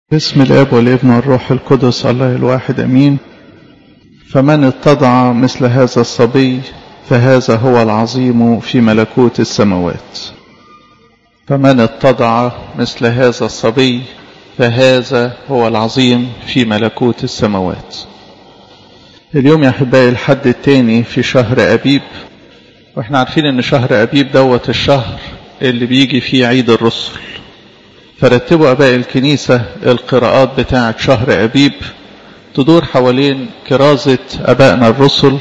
باسم الاب والابن والروح القدس الله الواحد امين فمن اتضع مثل هذا الصبي فهذا هو العظيم في ملكوت السماوات فمن اتضع مثل هذا الصبي فهذا هو العظيم في ملكوت السماوات اليوم يا احبائي الحد الثاني في شهر ابيب واحنا عارفين ان شهر ابيب دوت الشهر اللي بيجي فيه عيد الرسل فرتبوا اباء الكنيسة القراءات بتاعة شهر ابيب تدور حوالين كرازة ابائنا الرسل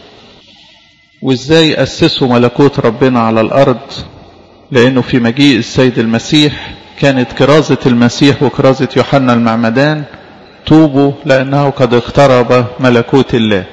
وازاي اسسوا ملكوت ربنا على الارض لانه في مجيء السيد المسيح كانت كرازة المسيح وكرازة يوحنا المعمدان توبوا لانه قد اقترب ملكوت الله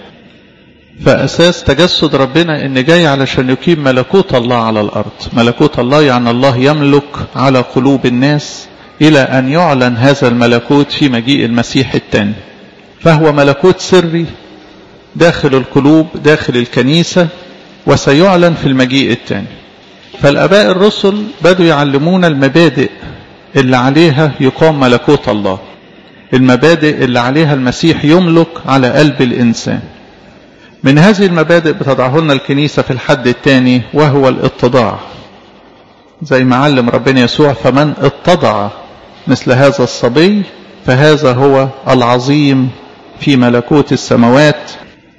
فأساس تجسد ربنا إن جاي علشان يقيم ملكوت الله على الأرض ملكوت الله يعني الله يملك على قلوب الناس إلى أن يعلن هذا الملكوت في مجيء المسيح الثاني فهو ملكوت سري داخل القلوب داخل الكنيسة وسيعلن في المجيء الثاني فالأباء الرسل بدوا يعلمونا المبادئ اللي عليها يقام ملكوت الله المبادئ اللي عليها المسيح يملك على قلب الإنسان من هذه المبادئ بتضعه لنا الكنيسة في الحد الثاني وهو الاتضاع زي ما علم ربنا يسوع فمن اتضع مثل هذا الصبي فهذا هو العظيم في ملكوت السماوات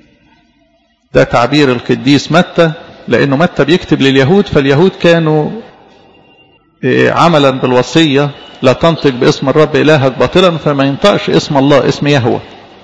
ده تعبير القديس متى لأنه متى بيكتب لليهود فاليهود كانوا عملا بالوصية لا تنطق باسم الرب إلهك باطلا فما ينطقش اسم الله اسم يهوه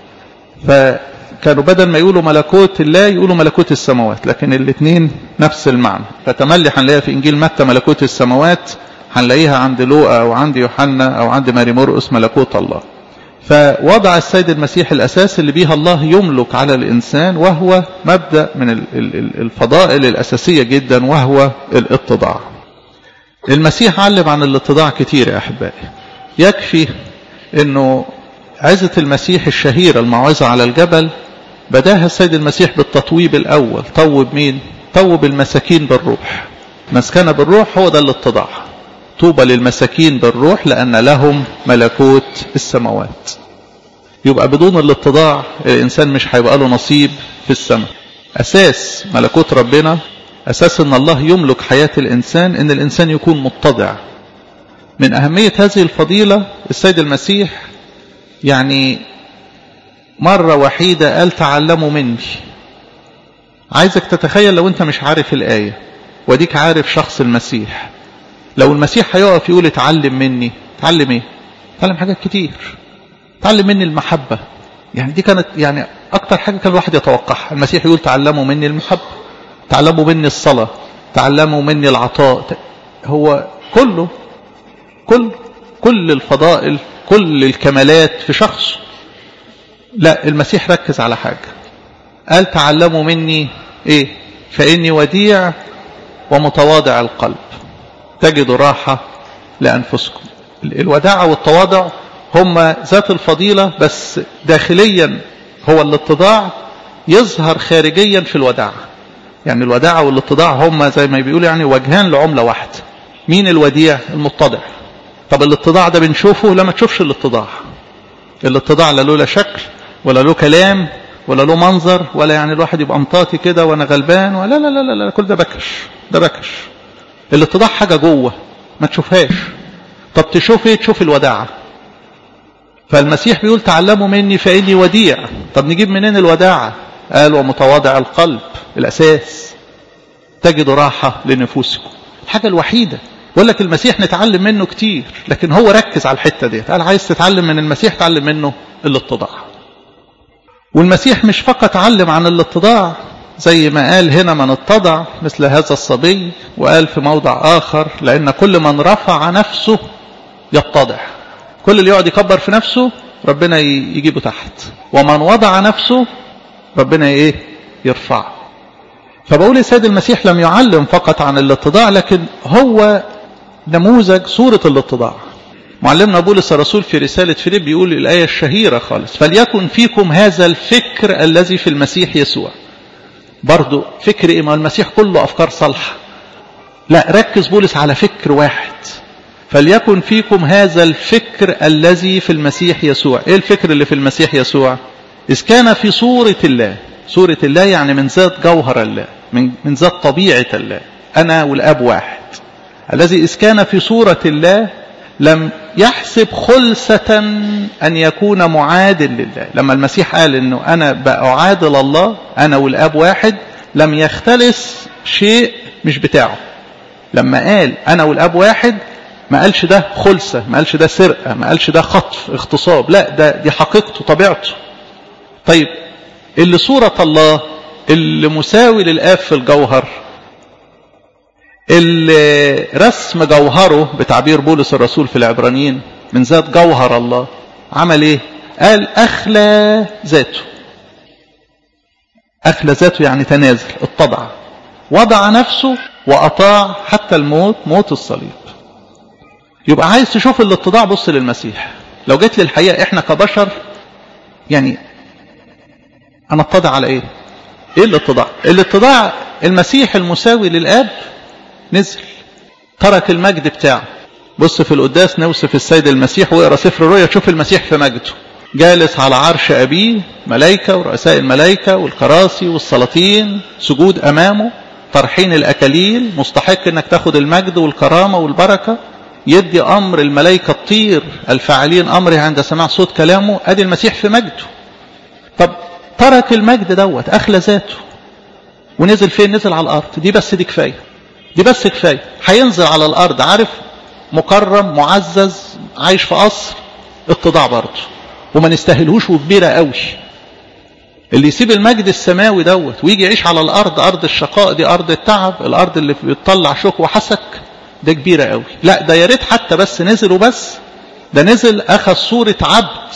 فكانوا بدل ما يقولوا ملكوت الله يقولوا ملكوت السماوات لكن الاثنين نفس المعنى فتملي هنلاقيها في إنجيل متى ملكوت السماوات هنلاقيها عند لوقا أو عند يوحنا أو عند ماري مرقس ملكوت الله فوضع السيد المسيح الأساس اللي بيها الله يملك على الإنسان وهو مبدأ من الفضائل الأساسية جدا وهو الاتضاع المسيح علم عن الاتضاع كتير يا أحبائي يكفي أنه عزة المسيح الشهيرة الموعظة على الجبل بداها السيد المسيح بالتطويب الأول طوب مين؟ طوب المساكين بالروح مسكنة بالروح هو ده الاتضاع طوبى للمساكين بالروح لأن لهم ملكوت السماوات يبقى بدون الاتضاع الإنسان مش هيبقى له نصيب في السماء أساس ملكوت ربنا أساس أن الله يملك حياة الإنسان أن الإنسان يكون متضع من أهمية هذه الفضيلة السيد المسيح يعني مرة وحيدة قال تعلموا مني عايزك تتخيل لو انت مش عارف الآية وديك عارف شخص المسيح لو المسيح هيقف يقول اتعلم مني اتعلم ايه اتعلم حاجات كتير اتعلم مني المحبة يعني دي كانت يعني اكتر حاجة كان الواحد يتوقعها المسيح يقول تعلموا مني المحبة تعلموا مني الصلاة تعلموا مني العطاء هو كله كل كل الفضائل كل الكمالات في شخص لا المسيح ركز على حاجة قال تعلموا مني ايه فاني وديع ومتواضع القلب تجدوا راحة لأنفسكم الوداعة والتواضع هما ذات الفضيلة بس داخليا هو الاتضاع يظهر خارجيا في الوداعة يعني الوداعة والاتضاع هما زي ما بيقولوا يعني وجهان لعملة واحدة مين الوديع المتضع طب الاتضاع ده بنشوفه لما تشوفش الاتضاع الاتضاع لا له لا شكل ولا له كلام ولا له منظر ولا يعني الواحد يبقى مطاطي كده وانا غلبان ولا لا لا لا, لا كل ده بكش ده بكش الاتضاع حاجة جوه ما تشوفهاش طب تشوف ايه تشوف الوداعة فالمسيح بيقول تعلموا مني فإني وديع طب نجيب منين الوداعة قال ومتواضع القلب الأساس تجدوا راحة لنفوسكم الحاجة الوحيدة بقول لك المسيح نتعلم منه كتير لكن هو ركز على الحتة دي قال عايز تتعلم من المسيح تعلم منه الاتضاع والمسيح مش فقط علم عن الاتضاع زي ما قال هنا من اتضع مثل هذا الصبي وقال في موضع آخر لأن كل من رفع نفسه يتضع كل اللي يقعد يكبر في نفسه ربنا يجيبه تحت ومن وضع نفسه ربنا ايه يرفعه فبقول السيد المسيح لم يعلم فقط عن الاتضاع لكن هو نموذج صورة الاتضاع معلمنا بولس الرسول في رسالة فيليب بيقول الآية الشهيرة خالص فليكن فيكم هذا الفكر الذي في المسيح يسوع برضو فكر إيه ما المسيح كله أفكار صالحة لا ركز بولس على فكر واحد فليكن فيكم هذا الفكر الذي في المسيح يسوع ايه الفكر اللي في المسيح يسوع إذ كان في صورة الله صورة الله يعني من ذات جوهر الله من, من ذات طبيعة الله أنا والأب واحد الذي إذ كان في صورة الله لم يحسب خلسة أن يكون معادل لله لما المسيح قال أنه أنا بأعادل الله أنا والأب واحد لم يختلس شيء مش بتاعه لما قال أنا والأب واحد ما قالش ده خلسة ما قالش ده سرقة ما قالش ده خطف اغتصاب لا ده دي حقيقته طبيعته طيب اللي صورة الله اللي مساوي للآب في الجوهر اللي رسم جوهره بتعبير بولس الرسول في العبرانيين من ذات جوهر الله عمل ايه قال اخلى ذاته اخلى ذاته يعني تنازل اتضع وضع نفسه واطاع حتى الموت موت الصليب يبقى عايز تشوف الاتضاع بص للمسيح لو جيت للحقيقه احنا كبشر يعني انا اتضع على ايه ايه الاتضاع الاتضاع المسيح المساوي للاب نزل ترك المجد بتاعه بص في القداس نوصف السيد المسيح واقرا سفر الرؤيا تشوف المسيح في مجده جالس على عرش أبيه ملائكة ورؤساء الملائكة والكراسي والسلاطين سجود أمامه طرحين الأكاليل مستحق أنك تاخد المجد والكرامة والبركة يدي أمر الملائكة الطير الفاعلين أمره عند سماع صوت كلامه أدي المسيح في مجده طب ترك المجد دوت أخلى ذاته ونزل فين نزل على الأرض دي بس دي كفاية دي بس كفاية هينزل على الأرض عارف مكرم معزز عايش في قصر اتضاع برضه وما نستاهلهوش وكبيرة قوي اللي يسيب المجد السماوي دوت ويجي يعيش على الأرض أرض الشقاء دي أرض التعب الأرض اللي بتطلع شوك وحسك ده كبيرة قوي لا ده يا ريت حتى بس نزل وبس ده نزل أخذ صورة عبد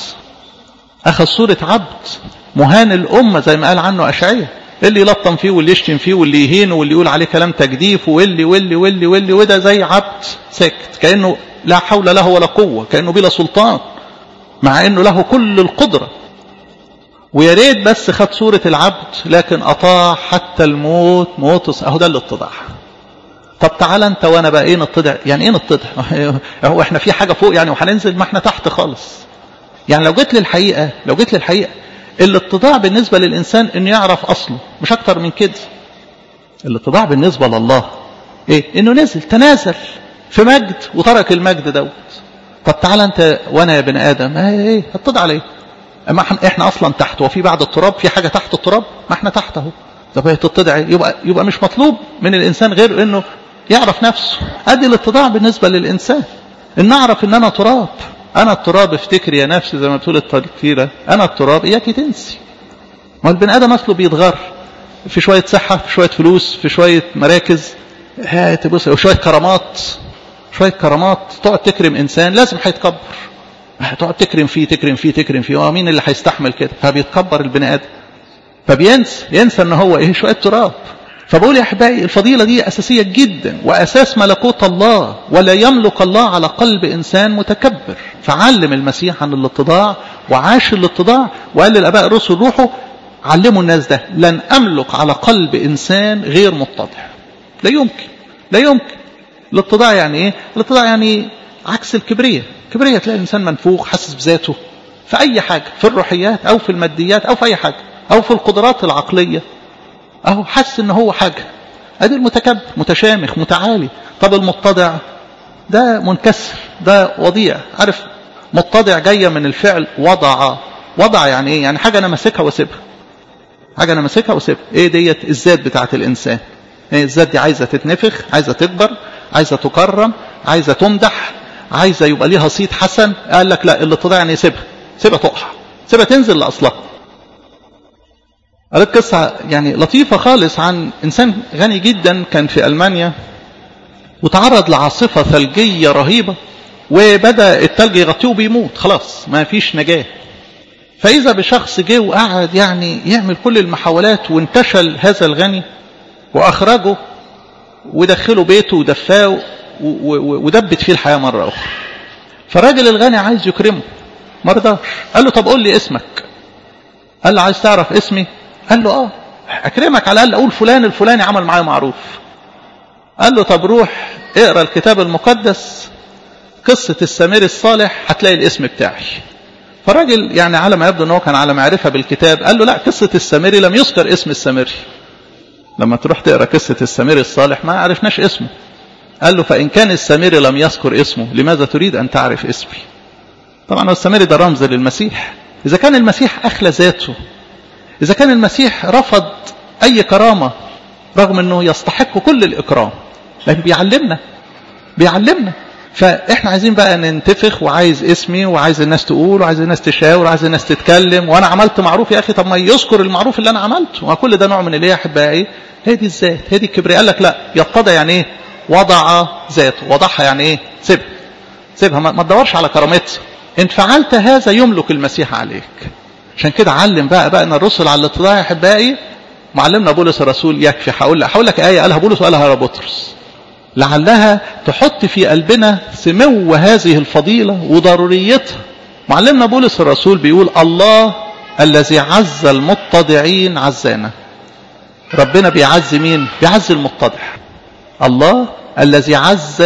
أخذ صورة عبد مهان الأمة زي ما قال عنه أشعية اللي يلطم فيه واللي يشتم فيه واللي يهينه واللي يقول عليه كلام تجديف واللي واللي واللي واللي وده زي عبد ساكت كأنه لا حول له ولا قوة كأنه بلا سلطان مع انه له كل القدرة ويا ريت بس خد صورة العبد لكن اطاع حتى الموت موت اهو ده الاتضاع طب تعالى انت وانا بقى ايه نتضع يعني ايه نتضع هو احنا في حاجة فوق يعني وهننزل ما احنا تحت خالص يعني لو جيت للحقيقة لو جيت للحقيقة الاتضاع بالنسبة للإنسان انه يعرف أصله مش أكتر من كده الاتضاع بالنسبة لله ايه انه نزل تنازل في مجد وترك المجد دوت طب تعالى انت وانا يا بني ادم ايه ايه اتضع عليه اما احنا اصلا تحت وفي بعد التراب في حاجة تحت التراب ما احنا تحت اهو طب هي تتضع يبقى يبقى مش مطلوب من الانسان غير انه يعرف نفسه ادي الاتضاع بالنسبة للانسان ان اعرف ان انا تراب انا التراب افتكر يا نفسي زي ما بتقول التذكيره انا التراب اياك تنسي ما البني ادم اصله بيتغر في شويه صحه في شويه فلوس في شويه مراكز هات بص وشويه كرامات شويه كرامات تقعد تكرم انسان لازم هيتكبر تقعد تكرم فيه تكرم فيه تكرم فيه هو مين اللي هيستحمل كده فبيتكبر البني ادم فبينسى ينسى ان هو ايه شويه تراب فبقول يا احبائي الفضيله دي اساسيه جدا واساس ملكوت الله ولا يملك الله على قلب انسان متكبر فعلم المسيح عن الاتضاع وعاش الاتضاع وقال للاباء الرسل روحوا علموا الناس ده لن املك على قلب انسان غير متضع لا يمكن لا يمكن الاتضاع يعني ايه الاتضاع يعني عكس الكبرية الكبرية تلاقي الانسان منفوخ حاسس بذاته في اي حاجة في الروحيات او في الماديات او في اي حاجة او في القدرات العقلية اهو حس ان هو حاجة ادي المتكبر متشامخ متعالي طب المتضع ده منكسر ده وضيع عارف متضع جاية من الفعل وضع وضع يعني ايه يعني حاجة انا ماسكها واسيبها حاجة انا ماسكها واسيبها ايه ديت الذات بتاعت الانسان ايه الذات دي عايزة تتنفخ عايزة تكبر عايزة تكرم عايزة تمدح عايزة يبقى ليها صيت حسن قال لك لا الاتضاع يعني سيبها سيبها تقع سيبها تنزل لأصلها قالت قصة يعني لطيفة خالص عن إنسان غني جدا كان في ألمانيا وتعرض لعاصفة ثلجية رهيبة وبدأ الثلج يغطيه وبيموت خلاص ما فيش نجاة فإذا بشخص جه وقعد يعني يعمل كل المحاولات وانتشل هذا الغني وأخرجه ودخله بيته ودفاه ودبت فيه الحياة مرة أخرى فالراجل الغني عايز يكرمه ما رضاش قال له طب قول لي اسمك قال له عايز تعرف اسمي قال له اه اكرمك على الاقل اقول فلان الفلاني عمل معايا معروف قال له طب روح اقرا الكتاب المقدس قصة السمير الصالح هتلاقي الاسم بتاعي فالراجل يعني على ما يبدو ان هو كان على معرفة بالكتاب قال له لا قصة السامري لم يذكر اسم السامري لما تروح تقرا قصة السامري الصالح ما عرفناش اسمه قال له فإن كان السامري لم يذكر اسمه لماذا تريد أن تعرف اسمي طبعا السامري ده رمز للمسيح إذا كان المسيح أخلى ذاته إذا كان المسيح رفض أي كرامة رغم أنه يستحق كل الإكرام لكن بيعلمنا بيعلمنا فاحنا عايزين بقى ننتفخ وعايز اسمي وعايز الناس تقول وعايز الناس تشاور وعايز الناس تتكلم وانا عملت معروف يا اخي طب ما يذكر المعروف اللي انا عملته وكل ده نوع من الايه يا احبائي هي دي الذات هي دي الكبرياء قال لك لا يتضع يعني ايه وضع ذاته وضعها يعني ايه سيبها سيبها ما تدورش على كرامتها ان فعلت هذا يملك المسيح عليك عشان كده علم بقى بقى ان الرسل على الاتضاع يا احبائي معلمنا بولس الرسول يكفي هقول هقول لك ايه قالها بولس وقالها بطرس لعلها تحط في قلبنا سمو هذه الفضيلة وضروريتها معلمنا بولس الرسول بيقول الله الذي عز المتضعين عزانا ربنا بيعز مين بيعز المتضع الله الذي عز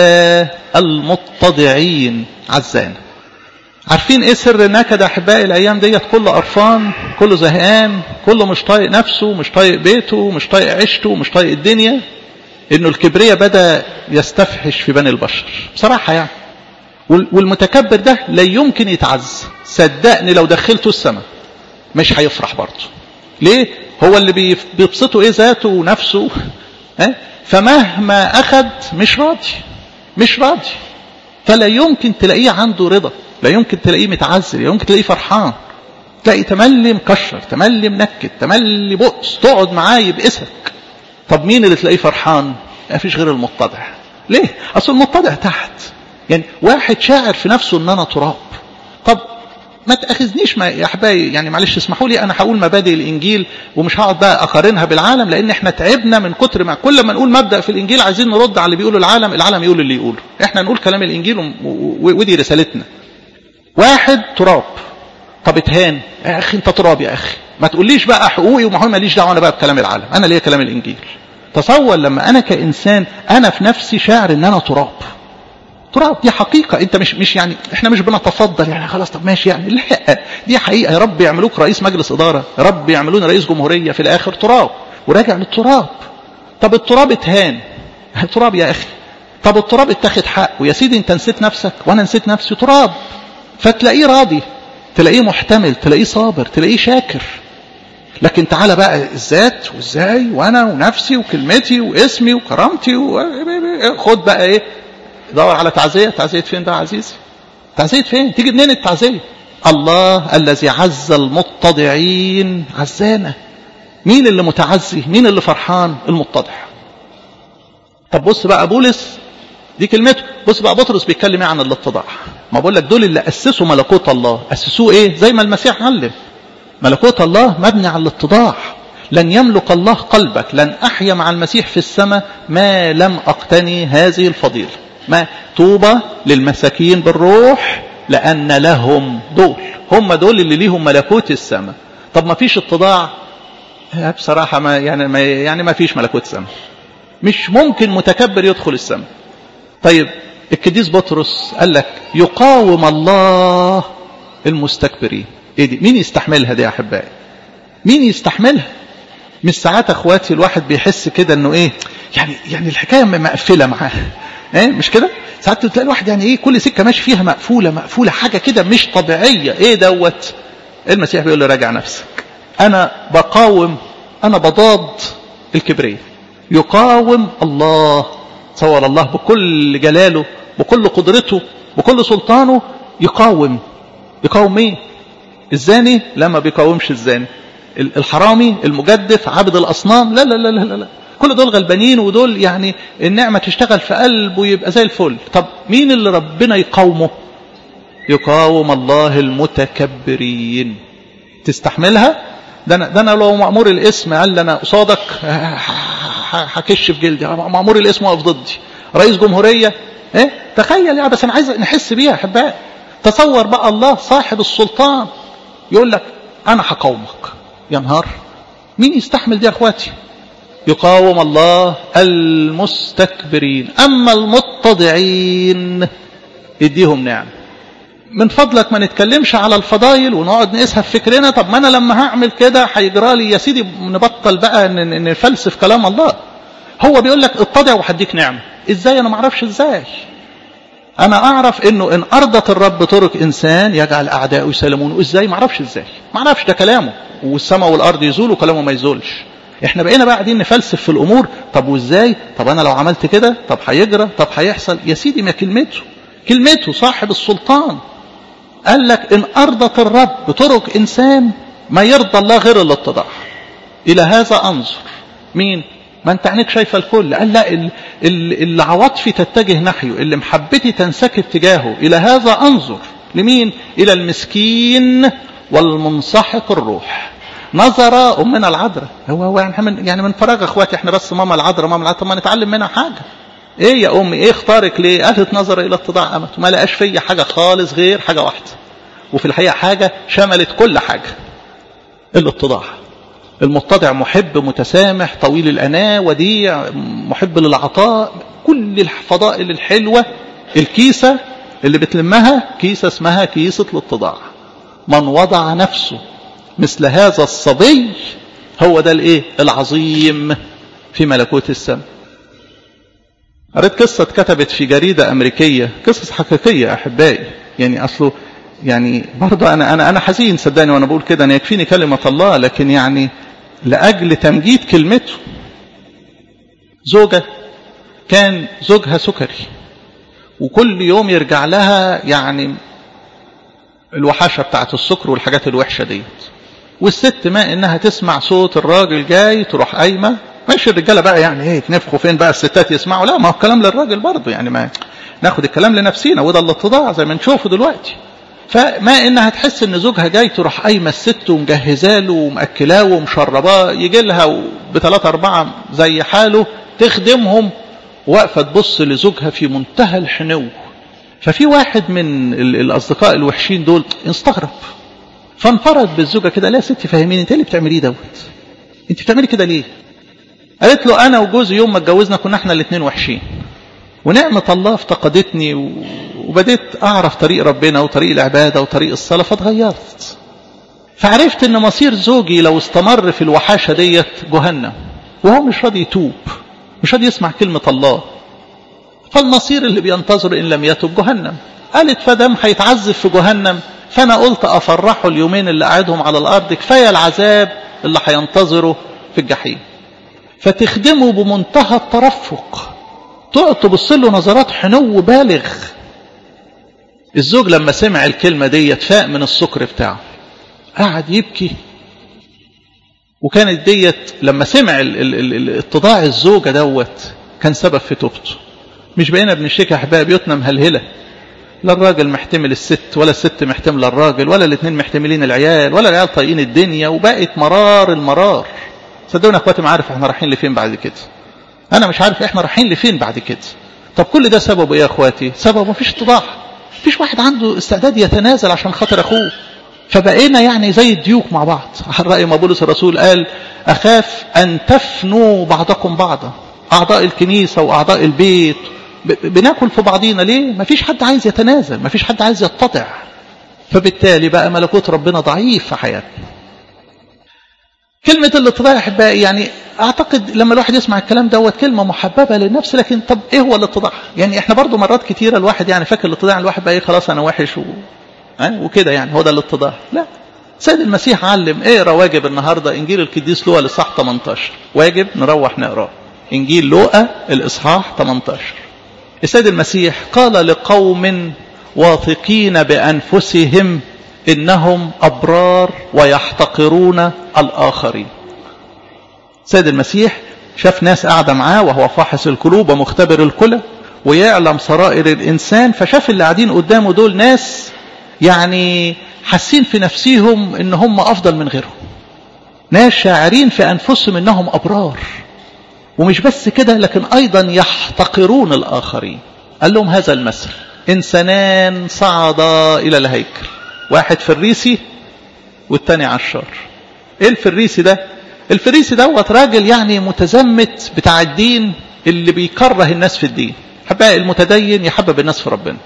المتضعين عزانا عارفين ايه سر النكد احبائي الايام ديت كله قرفان كله زهقان كله مش طايق نفسه مش طايق بيته مش طايق عيشته مش طايق الدنيا انه الكبرياء بدا يستفحش في بني البشر بصراحه يعني والمتكبر ده لا يمكن يتعز صدقني لو دخلته السماء مش هيفرح برضه ليه هو اللي بيبسطه ايه ذاته ونفسه ها فمهما اخذ مش راضي مش راضي فلا يمكن تلاقيه عنده رضا لا يمكن تلاقيه متعزل لا يمكن تلاقيه فرحان تلاقي تملي مكشر تملي منكد تملي بؤس تقعد معاه يبئسك طب مين اللي تلاقيه فرحان ما فيش غير المتضع ليه اصل المتضع تحت يعني واحد شاعر في نفسه ان انا تراب طب ما تاخذنيش ما يا احبائي يعني معلش اسمحوا لي انا هقول مبادئ الانجيل ومش هقعد بقى اقارنها بالعالم لان احنا تعبنا من كتر ما كل ما نقول مبدا في الانجيل عايزين نرد على اللي بيقوله العالم العالم يقول اللي يقوله احنا نقول كلام الانجيل ودي رسالتنا واحد تراب طب اتهان يا اخي انت تراب يا اخي ما تقوليش بقى حقوقي وما ماليش دعوه انا بقى بكلام العالم انا ليا كلام الانجيل تصور لما انا كانسان انا في نفسي شاعر ان انا تراب تراب دي حقيقة انت مش مش يعني احنا مش بنتفضل يعني خلاص طب ماشي يعني لا دي حقيقة يا رب يعملوك رئيس مجلس إدارة يا رب يعملوني رئيس جمهورية في الآخر تراب وراجع للتراب طب التراب اتهان تراب يا أخي طب التراب اتاخد حقه يا سيدي انت نسيت نفسك وانا نسيت نفسي تراب فتلاقيه راضي تلاقيه محتمل تلاقيه صابر تلاقيه شاكر لكن تعالى بقى الذات وازاي وانا ونفسي وكلمتي واسمي وكرامتي و... خد بقى ايه دور على تعزيه تعزيه فين بقى عزيزي تعزيه فين تيجي منين التعزيه الله الذي عز المتضعين عزانا مين اللي متعزي مين اللي فرحان المتضع طب بص بقى بولس دي كلمته بص بقى بطرس بيتكلم ايه عن الاتضاع ما بقول لك دول اللي اسسوا ملكوت الله اسسوه ايه زي ما المسيح علم ملكوت الله مبني على الاتضاع لن يملك الله قلبك لن أحيا مع المسيح في السماء ما لم أقتني هذه الفضيلة ما طوبى للمساكين بالروح لأن لهم دول هم دول اللي ليهم ملكوت السماء طب ما فيش اتضاع بصراحة ما يعني ما يعني ما فيش ملكوت السماء مش ممكن متكبر يدخل السماء طيب القديس بطرس قال لك يقاوم الله المستكبرين ايه دي مين يستحملها دي يا احبائي مين يستحملها مش ساعات اخواتي الواحد بيحس كده انه ايه يعني يعني الحكايه مقفله معاه ايه مش كده ساعات تلاقي الواحد يعني ايه كل سكه ماشي فيها مقفوله مقفوله حاجه كده مش طبيعيه ايه دوت المسيح بيقول له راجع نفسك انا بقاوم انا بضاد الكبرياء يقاوم الله تصور الله بكل جلاله بكل قدرته بكل سلطانه يقاوم يقاوم مين الزاني لا ما بيقاومش الزاني الحرامي المجدف عبد الاصنام لا لا لا لا لا كل دول غلبانين ودول يعني النعمه تشتغل في قلبه يبقى زي الفل طب مين اللي ربنا يقاومه يقاوم الله المتكبرين تستحملها ده انا ده انا لو مامور الاسم قال لي انا قصادك هكش في جلدي مامور الاسم واقف ضدي رئيس جمهوريه ايه تخيل يعني بس انا عايز نحس بيها احبائي تصور بقى الله صاحب السلطان يقول لك انا هقاومك يا نهار مين يستحمل دي يا اخواتي يقاوم الله المستكبرين اما المتضعين اديهم نعم من فضلك ما نتكلمش على الفضايل ونقعد نقيسها في فكرنا طب ما انا لما هعمل كده هيجرى لي يا سيدي نبطل بقى نفلسف كلام الله هو بيقول لك اتضع وهديك نعمه ازاي انا ما اعرفش ازاي انا اعرف انه ان ارضت الرب طرق انسان يجعل اعداؤه يسلمونه ازاي ما اعرفش ازاي ما اعرفش ده كلامه والسماء والارض يزولوا وكلامه ما يزولش احنا بقينا بقى قاعدين نفلسف في الامور طب وازاي طب انا لو عملت كده طب هيجرى طب هيحصل يا سيدي ما كلمته كلمته صاحب السلطان قال لك ان ارضت الرب طرق انسان ما يرضى الله غير الاتضاع الى هذا انظر مين ما انت عينيك شايفه الكل قال لا اللي عواطفي تتجه نحيه اللي محبتي تنسكب تجاهه الى هذا انظر لمين الى المسكين والمنسحق الروح نظر امنا العذراء هو هو يعني من يعني من فراغ اخواتي احنا بس ماما العذراء ماما العذراء طب ما نتعلم منها حاجه ايه يا امي ايه اختارك ليه قالت نظر الى اتضاع امته ما لقاش فيا حاجه خالص غير حاجه واحده وفي الحقيقه حاجه شملت كل حاجه الاتضاع المتضع محب متسامح طويل الأناة وديع محب للعطاء كل الفضائل الحلوة الكيسة اللي بتلمها كيسة اسمها كيسة الاتضاع من وضع نفسه مثل هذا الصبي هو ده الايه العظيم في ملكوت السماء قريت قصة اتكتبت في جريدة أمريكية قصص حقيقية أحبائي يعني أصله يعني برضه أنا أنا أنا حزين صدقني وأنا بقول كده أنا يكفيني كلمة الله لكن يعني لأجل تمجيد كلمته زوجة كان زوجها سكري وكل يوم يرجع لها يعني الوحشة بتاعت السكر والحاجات الوحشة ديت والست ما انها تسمع صوت الراجل جاي تروح قايمه ماشي الرجاله بقى يعني ايه نفخوا فين بقى الستات يسمعوا لا ما هو الكلام للراجل برضه يعني ما ناخد الكلام لنفسينا وده الاتضاع زي ما نشوفه دلوقتي فما انها تحس ان زوجها جاي تروح قايمه الست ومجهزه له ومأكلاه ومشرباه يجي لها بثلاثة أربعة زي حاله تخدمهم واقفة تبص لزوجها في منتهى الحنو ففي واحد من الأصدقاء الوحشين دول استغرب فانفرد بالزوجة كده لا يا ستي فهميني انت اللي بتعمليه دوت انت بتعملي كده ليه قالت له انا وجوزي يوم ما اتجوزنا كنا احنا الاثنين وحشين ونعمة الله افتقدتني وبديت أعرف طريق ربنا وطريق العبادة وطريق الصلاة فاتغيرت فعرفت ان مصير زوجي لو استمر في الوحاشة ديت جهنم وهو مش راضي يتوب مش راضي يسمع كلمة الله فالمصير اللي بينتظر إن لم يتوب جهنم قالت فدم هيتعذب في جهنم فأنا قلت أفرحه اليومين اللي قاعدهم على الأرض كفاية العذاب اللي هينتظره في الجحيم فتخدمه بمنتهى الترفق تقعد تبص له نظرات حنو بالغ الزوج لما سمع الكلمة دي فاق من السكر بتاعه قعد يبكي وكانت ديت لما سمع اتضاع الزوجة دوت كان سبب في توبته مش بقينا بنشتكي احباب بيوتنا مهلهله لا الراجل محتمل الست ولا الست محتمله الراجل ولا الاثنين محتملين العيال ولا العيال طايقين الدنيا وبقت مرار المرار صدقوني يا اخواتي ما عارف احنا رايحين لفين بعد كده انا مش عارف احنا رايحين لفين بعد كده طب كل ده سببه ايه يا اخواتي سببه مفيش اتضاع مفيش واحد عنده استعداد يتنازل عشان خاطر اخوه فبقينا يعني زي الديوك مع بعض على رأي ما بولس الرسول قال أخاف أن تفنوا بعضكم بعضا أعضاء الكنيسة وأعضاء البيت بناكل في بعضينا ليه مفيش حد عايز يتنازل مفيش حد عايز يتطع فبالتالي بقى ملكوت ربنا ضعيف في حياتنا كلمة الاتضاع احبائي يعني اعتقد لما الواحد يسمع الكلام دوت كلمة محببة للنفس لكن طب ايه هو الاتضاع يعني احنا برضو مرات كتيرة الواحد يعني فاكر الاتضاع الواحد بقى ايه خلاص انا وحش و... أه؟ وكده يعني هو ده الاتضاع لا سيد المسيح علم اقرا واجب النهارده انجيل القديس لوقا الاصحاح 18 واجب نروح نقراه انجيل لوقا الاصحاح 18 السيد المسيح قال لقوم واثقين بانفسهم انهم ابرار ويحتقرون الاخرين سيد المسيح شاف ناس قاعده معاه وهو فاحص القلوب ومختبر الكلى ويعلم سرائر الانسان فشاف اللي قاعدين قدامه دول ناس يعني حاسين في نفسيهم ان هم افضل من غيرهم ناس شاعرين في انفسهم انهم ابرار ومش بس كده لكن ايضا يحتقرون الاخرين قال لهم هذا المثل انسانان صعدا الى الهيكل واحد فريسي والتاني عشار ايه الفريسي ده الفريسي دوت راجل يعني متزمت بتاع الدين اللي بيكره الناس في الدين حبايب المتدين يحبب الناس في ربنا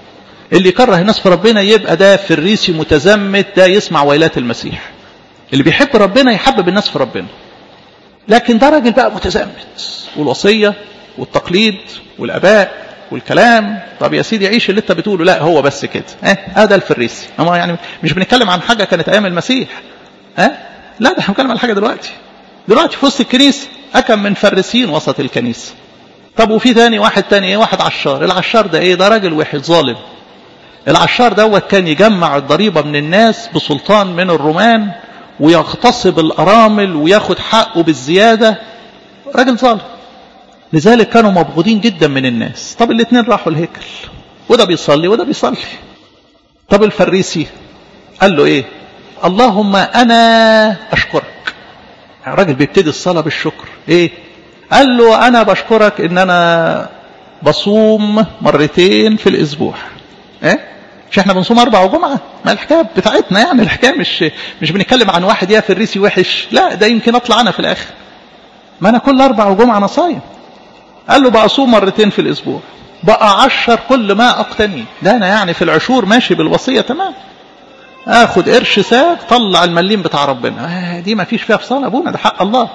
اللي يكره الناس في ربنا يبقى ده فريسي متزمت ده يسمع ويلات المسيح اللي بيحب ربنا يحبب الناس في ربنا لكن ده راجل بقى متزمت والوصية والتقليد والآباء والكلام طب يا سيدي عيش اللي انت بتقوله لا هو بس كده اه هذا الفريسي اما يعني مش بنتكلم عن حاجة كانت ايام المسيح اه لا ده احنا بنتكلم عن حاجة دلوقتي دلوقتي في وسط الكنيسة أكم من فريسين وسط الكنيسة طب وفي تاني واحد تاني ايه واحد عشار العشار ده ايه ده راجل واحد ظالم العشار دوت كان يجمع الضريبة من الناس بسلطان من الرومان ويغتصب الأرامل وياخد حقه بالزيادة راجل ظالم لذلك كانوا مبغوضين جدا من الناس طب الاثنين راحوا الهيكل وده بيصلي وده بيصلي طب الفريسي قال له ايه اللهم انا اشكرك الراجل بيبتدي الصلاة بالشكر ايه قال له انا بشكرك ان انا بصوم مرتين في الاسبوع ايه مش احنا بنصوم اربع وجمعه ما الحكايه بتاعتنا يعني الحكايه مش مش بنتكلم عن واحد يا فريسي وحش لا ده يمكن اطلع انا في الاخر ما انا كل اربع وجمعه انا صايم قال له بقى اصوم مرتين في الاسبوع بقى عشر كل ما اقتنيه ده انا يعني في العشور ماشي بالوصيه تمام اخد قرش ساق طلع المليم بتاع ربنا آه دي ما فيش فيها فصال ابونا ده حق الله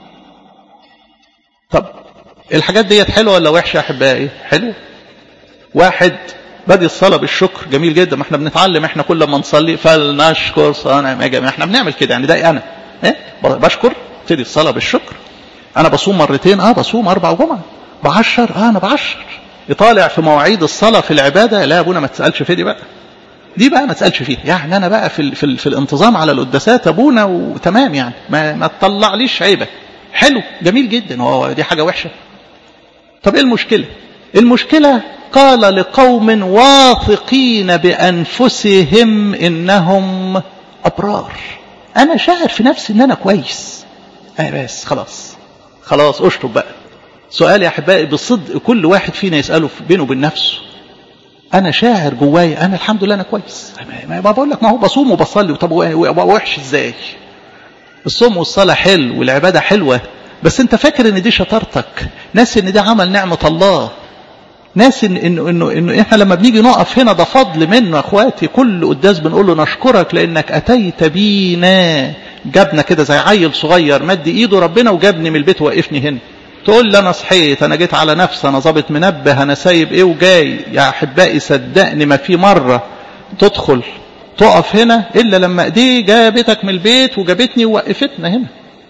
طب الحاجات ديت حلوه ولا وحشه يا احبائي حلوه واحد بدي الصلاة بالشكر جميل جدا ما احنا بنتعلم احنا كل ما نصلي فلنشكر صانع ما جميع احنا بنعمل كده يعني ده انا ايه بشكر ابتدي الصلاة بالشكر انا بصوم مرتين اه بصوم اربع جمعة بعشر اه انا بعشر يطالع في مواعيد الصلاة في العبادة لا يا ابونا ما تسألش في دي بقى دي بقى ما تسألش فيها يعني انا بقى في, ال في, ال في الانتظام على القداسات ابونا وتمام يعني ما, ما تطلعليش عيبة حلو جميل جدا هو دي حاجة وحشة طب ايه المشكلة المشكلة قال لقوم واثقين بأنفسهم إنهم أبرار أنا شاعر في نفسي إن أنا كويس أنا بس خلاص خلاص أشطب بقى سؤال يا أحبائي بالصدق كل واحد فينا يسأله بينه وبين نفسه أنا شاعر جوايا أنا الحمد لله أنا كويس ما بقول لك ما هو بصوم وبصلي طب وحش إزاي الصوم والصلاة حلو والعبادة حلوة بس أنت فاكر إن دي شطارتك ناس إن ده عمل نعمة الله ناس إن إنه إنه إنه إحنا لما بنيجي نقف هنا ده فضل منه أخواتي كل قداس بنقول له نشكرك لأنك أتيت بينا جابنا كده زي عيل صغير مد إيده ربنا وجابني من البيت وقفني هنا تقول لي أنا صحيت أنا جيت على نفسي أنا ظابط منبه أنا سايب إيه وجاي يا أحبائي صدقني ما في مرة تدخل تقف هنا إلا لما إيديه جابتك من البيت وجابتني ووقفتنا هنا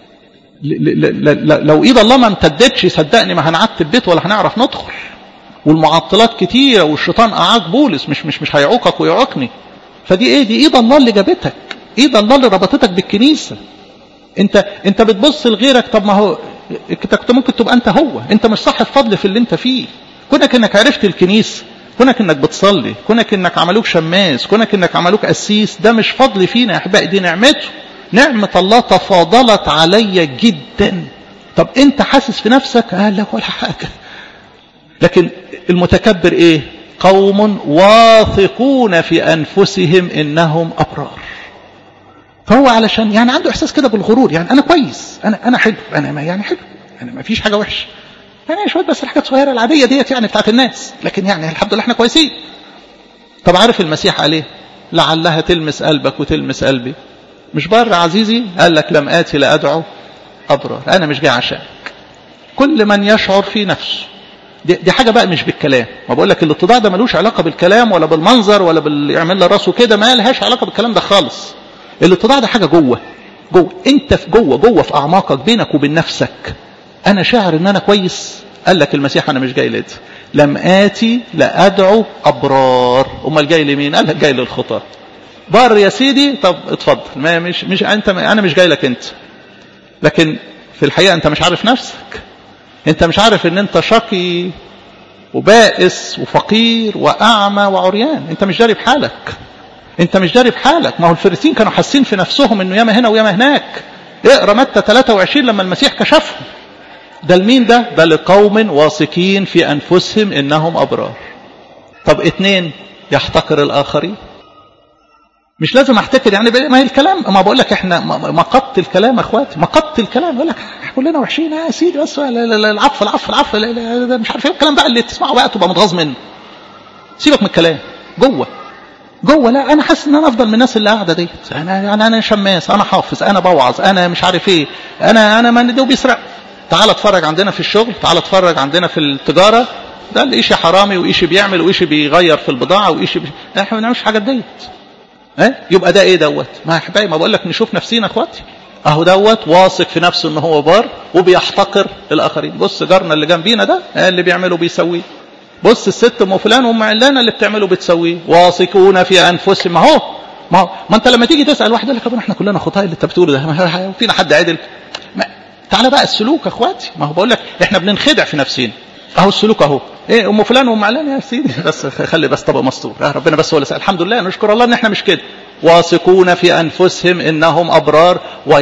لو إيد الله ما امتدتش صدقني ما هنعتب بيت ولا هنعرف ندخل والمعطلات كتيرة والشيطان أعاك بولس مش مش مش هيعوقك ويعوقني فدي ايه دي ايد الله اللي جابتك ايد الله اللي ربطتك بالكنيسة انت انت بتبص لغيرك طب ما هو انت كنت ممكن تبقى انت هو انت مش صاحب فضل في اللي انت فيه كونك انك عرفت الكنيسة كونك انك بتصلي كونك انك عملوك شماس كونك انك عملوك قسيس ده مش فضل فينا يا احبائي دي نعمته نعمة الله تفاضلت علي جدا طب انت حاسس في نفسك قال لك ولا حاجة لكن المتكبر ايه قوم واثقون في انفسهم انهم ابرار فهو علشان يعني عنده احساس كده بالغرور يعني انا كويس انا انا حلو انا ما يعني حلو انا ما فيش حاجه وحشه يعني شويه بس الحاجات الصغيره العاديه ديت يعني بتاعت الناس لكن يعني الحمد لله احنا كويسين طب عارف المسيح عليه لعلها تلمس قلبك وتلمس قلبي مش بر عزيزي قال لك لم اتي لادعو ابرار انا مش جاي عشانك كل من يشعر في نفسه دي, دي حاجة بقى مش بالكلام ما بقول لك الاتضاع ده ملوش علاقة بالكلام ولا بالمنظر ولا بال يعمل له راسه كده ما لهاش علاقة بالكلام ده خالص الاتضاع ده حاجة جوه جوه انت في جوه جوه في اعماقك بينك وبين نفسك انا شاعر ان انا كويس قال لك المسيح انا مش جاي لده لم اتي لادعو ابرار امال جاي لمين قال لك جاي للخطاه بار يا سيدي طب اتفضل ما مش مش انت انا مش جاي لك انت لكن في الحقيقه انت مش عارف نفسك انت مش عارف ان انت شقي وبائس وفقير واعمى وعريان انت مش داري بحالك انت مش داري بحالك ما هو الفريسين كانوا حاسين في نفسهم انه ياما هنا وياما هناك اقرا متى 23 لما المسيح كشفهم ده لمين ده ده لقوم واثقين في انفسهم انهم ابرار طب اتنين يحتقر الاخرين مش لازم احتكر يعني ما هي الكلام ما بقول لك احنا مقط الكلام اخواتي مقط الكلام يقول لك كلنا وحشين يا سيدي بس العفو العفو العفو ده مش عارف ايه الكلام بقى اللي تسمعه بقى تبقى متغاظ منه سيبك من الكلام جوه جوه لا انا حاسس ان انا افضل من الناس اللي قاعده ديت انا يعني انا شماس انا حافظ انا بوعظ انا مش عارف ايه انا انا من ده بيسرق تعال اتفرج عندنا في الشغل تعال اتفرج عندنا في التجاره ده اللي إشي حرامي وإشي بيعمل وإشي بيغير في البضاعه وإشي بي... احنا ما بنعملش حاجات ديت ها يبقى ده ايه دوت ما يا حبايبي ما بقول لك نشوف نفسينا اخواتي اهو دوت واثق في نفسه ان هو بار وبيحتقر الاخرين بص جارنا اللي جنبينا ده اللي بيعمله بيسويه بص الست ام فلان وام علانه اللي بتعمله بتسويه واثقون في انفسهم ما هو ما هو ما انت لما تيجي تسال واحد يقول لك احنا كلنا خطاء اللي انت بتقوله ده ما فينا حد عدل ما تعالى بقى السلوك يا اخواتي ما هو بقول لك احنا بننخدع في نفسنا اهو السلوك اهو ايه ام فلان وام علان يا سيدي بس خلي بس طبق مستور آه ربنا بس هو اللي الحمد لله نشكر الله ان احنا مش كده واثقون في انفسهم انهم ابرار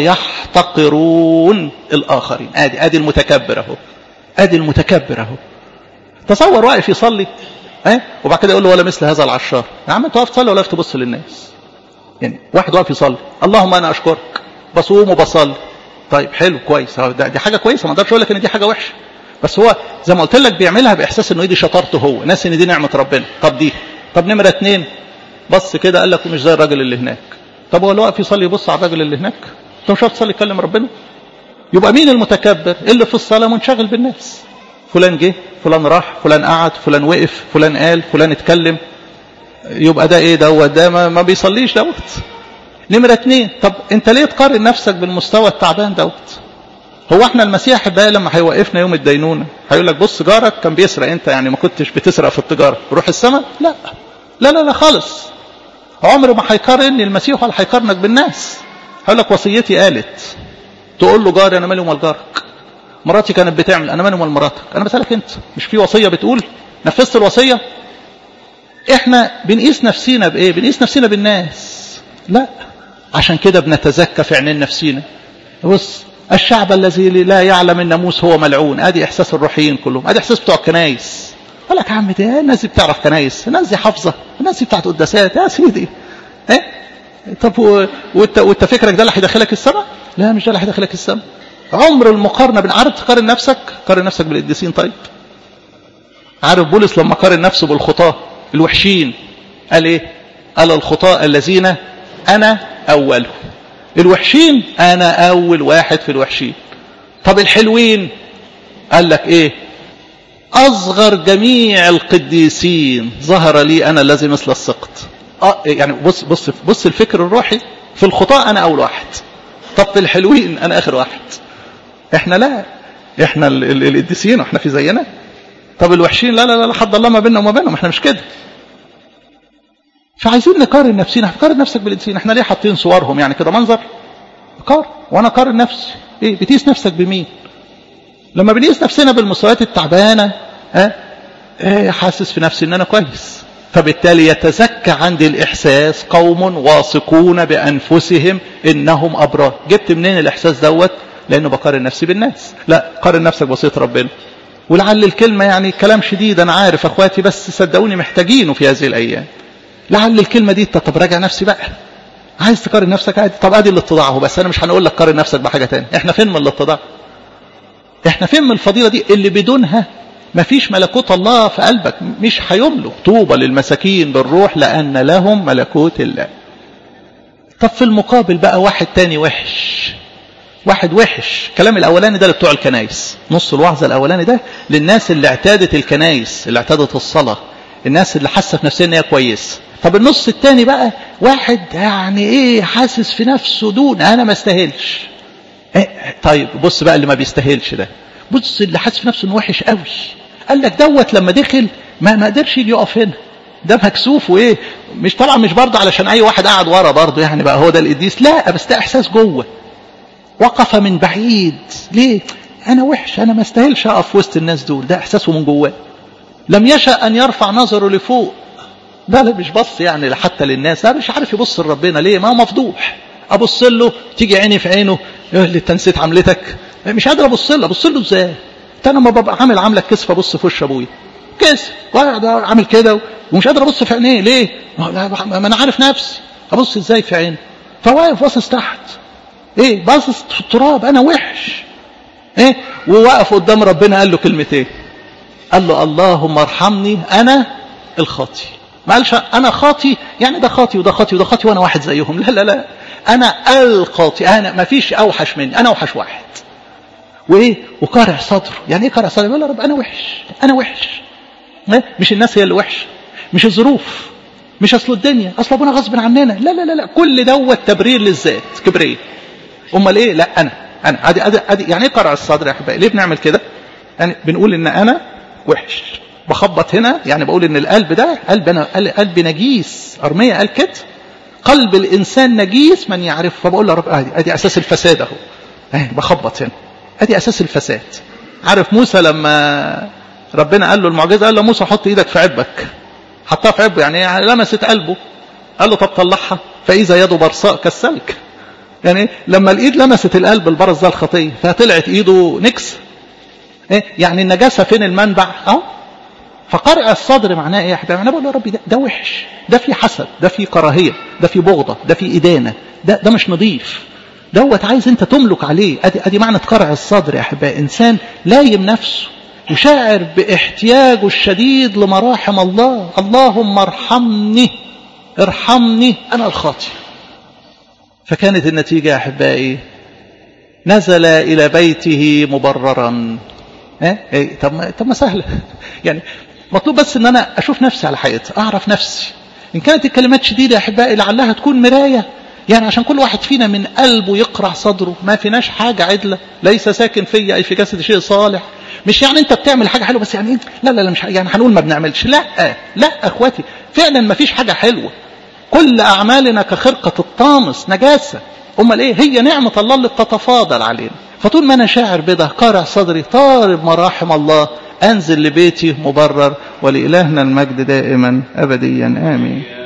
ويحتقرون الاخرين ادي ادي المتكبر اهو ادي المتكبر اهو تصور واقف يصلي ها وبعد كده يقول له ولا مثل هذا العشار يا عم انت واقف تصلي ولا واقف تبص للناس يعني واحد واقف يصلي اللهم انا اشكرك بصوم وبصلي طيب حلو كويس ده دي حاجه كويسه ما اقدرش اقول لك ان دي حاجه وحشه بس هو زي ما قلت لك بيعملها باحساس انه دي شطارته هو ناس ان دي نعمه ربنا طب دي طب نمره اثنين بص كده قال لك مش زي الراجل اللي هناك طب هو اللي واقف يصلي يبص على الراجل اللي هناك انت مش عارف تصلي تكلم ربنا يبقى مين المتكبر اللي في الصلاه منشغل بالناس فلان جه فلان راح فلان قعد فلان وقف فلان قال فلان اتكلم يبقى ده ايه دوت ده ما, ما بيصليش دوت نمرة اتنين طب انت ليه تقارن نفسك بالمستوى التعبان دوت هو احنا المسيح بقى لما هيوقفنا يوم الدينونة هيقول لك بص جارك كان بيسرق انت يعني ما كنتش بتسرق في التجارة روح السماء لا لا لا لا خالص عمر ما هيقارن المسيح ولا هيقارنك بالناس هيقول لك وصيتي قالت تقول له جاري انا مالي ومال جارك مراتي كانت بتعمل انا مالي ومال مراتك انا بسالك انت مش في وصيه بتقول نفذت الوصيه احنا بنقيس نفسينا بايه بنقيس نفسينا بالناس لا عشان كده بنتزكى في عينين نفسينا بص الشعب الذي لا يعلم الناموس هو ملعون ادي احساس الروحيين كلهم ادي احساس بتوع الكنايس قال لك يا عم ده الناس دي بتعرف كنايس الناس دي حافظه الناس دي بتاعت قداسات يا سيدي ايه طب وانت وانت فكرك ده اللي هيدخلك السماء لا مش ده اللي هيدخلك السماء عمر المقارنه بين عارف تقارن نفسك قارن نفسك بالقديسين طيب عارف بولس لما قارن نفسه بالخطاه الوحشين قال ايه قال الخطاة الذين انا اولهم الوحشين انا اول واحد في الوحشين طب الحلوين قال لك ايه اصغر جميع القديسين ظهر لي انا الذي مثل السقط آه يعني بص بص بص الفكر الروحي في الخطاة انا اول واحد طب في الحلوين انا اخر واحد احنا لا احنا القديسين احنا في زينا طب الوحشين لا لا لا حد الله ما بيننا وما بينهم احنا مش كده فعايزين نقارن نفسنا قارن نفسك بالقديسين احنا ليه حاطين صورهم يعني كده منظر قارن وانا قارن نفسي ايه بتقيس نفسك بمين لما بنقيس نفسنا بالمستويات التعبانه ها ايه حاسس في نفسي ان انا كويس فبالتالي يتزكى عندي الاحساس قوم واثقون بانفسهم انهم ابرار جبت منين الاحساس دوت لانه بقارن نفسي بالناس لا قارن نفسك بوصيه ربنا ولعل الكلمه يعني كلام شديد انا عارف اخواتي بس صدقوني محتاجينه في هذه الايام لعل الكلمه دي طب راجع نفسي بقى عايز تقارن نفسك عادي طب ادي الاتضاع اهو بس انا مش هنقول لك قارن نفسك بحاجه تانية احنا فين من الاتضاع احنا فين من الفضيله دي اللي بدونها مفيش ملكوت الله في قلبك مش هيملك طوبى للمساكين بالروح لان لهم ملكوت الله طب في المقابل بقى واحد تاني وحش واحد وحش الكلام الاولاني ده لبتوع الكنايس نص الوعظه الاولاني ده للناس اللي اعتادت الكنايس اللي اعتادت الصلاه الناس اللي حاسه في نفسها ان هي كويس طب النص التاني بقى واحد يعني ايه حاسس في نفسه دون انا ما استاهلش إيه طيب بص بقى اللي ما بيستاهلش ده بص اللي حاسس في نفسه انه وحش قوي قال لك دوت لما دخل ما ما قدرش يقف هنا ده مكسوف وايه مش طبعا مش برضه علشان اي واحد قاعد ورا برضه يعني بقى هو ده القديس لا بس ده احساس جوه وقف من بعيد ليه انا وحش انا ما استاهلش اقف وسط الناس دول ده احساسه من جواه لم يشأ ان يرفع نظره لفوق لا لا مش بص يعني حتى للناس لا مش عارف يبص لربنا ليه ما هو مفضوح ابص له تيجي عيني في عينه يقول لي انت نسيت عملتك مش قادر ابص له ابص له ازاي انا ما ببقى عامل عامله كسف ابص في وش ابويا كسف وقاعد عامل كده ومش قادر ابص في عينيه ليه ما انا عارف نفسي ابص ازاي في عينه فواقف باصص تحت ايه باصص في التراب انا وحش ايه ووقف قدام ربنا قال له كلمتين قال له اللهم ارحمني انا الخاطي ما قالش انا خاطي يعني ده خاطي وده خاطي وده خاطي وانا واحد زيهم لا لا لا انا الخاطي انا ما فيش اوحش مني انا اوحش واحد وايه وقارع صدره يعني ايه قارع صدره يقول يا رب انا وحش انا وحش مش الناس هي اللي وحشه مش الظروف مش اصل الدنيا اصل ابونا غصب عننا لا لا لا لا كل دوت تبرير للذات كبريه امال ايه لا انا انا ادي ادي ادي يعني ايه قرع الصدر يا احبائي ليه بنعمل كده يعني بنقول ان انا وحش بخبط هنا يعني بقول ان القلب ده قلب انا قلب نجيس ارميه قال كده قلب الانسان نجيس من يعرف فبقول له يا رب ادي ادي اساس الفساد اهو اهي بخبط هنا ادي اساس الفساد عارف موسى لما ربنا قال له المعجزه قال له موسى حط ايدك في عبك حطها في عبه يعني لمست قلبه قال له طب طلعها فاذا يده برصاء كالسلك يعني لما الايد لمست القلب البرص ده الخطيه فطلعت ايده نكس إيه؟ يعني النجاسه فين المنبع اهو فقرع الصدر معناه ايه يا حبيبي انا بقول يا ربي ده, ده وحش ده في حسد ده في كراهيه ده في بغضه ده في ادانه ده ده مش نظيف دوت عايز انت تملك عليه ادي ادي معنى قرع الصدر يا احبائي انسان لايم نفسه وشاعر باحتياجه الشديد لمراحم الله اللهم ارحمني ارحمني انا الخاطئ فكانت النتيجه يا احبائي نزل الى بيته مبررا ها إيه؟ طب ما طب ما سهله يعني مطلوب بس ان انا اشوف نفسي على حقيقتها اعرف نفسي ان كانت الكلمات شديده يا احبائي لعلها تكون مرايه يعني عشان كل واحد فينا من قلبه يقرع صدره ما فيناش حاجه عدله ليس ساكن فيا اي في جسد شيء صالح مش يعني انت بتعمل حاجه حلوه بس يعني ايه لا لا لا مش يعني هنقول ما بنعملش لا لا اخواتي فعلا ما فيش حاجه حلوه كل اعمالنا كخرقه الطامس نجاسه امال ايه هي نعمه الله اللي بتتفاضل علينا فطول ما انا شاعر بده قارع صدري طارب مراحم الله انزل لبيتي مبرر ولالهنا المجد دائما ابديا امين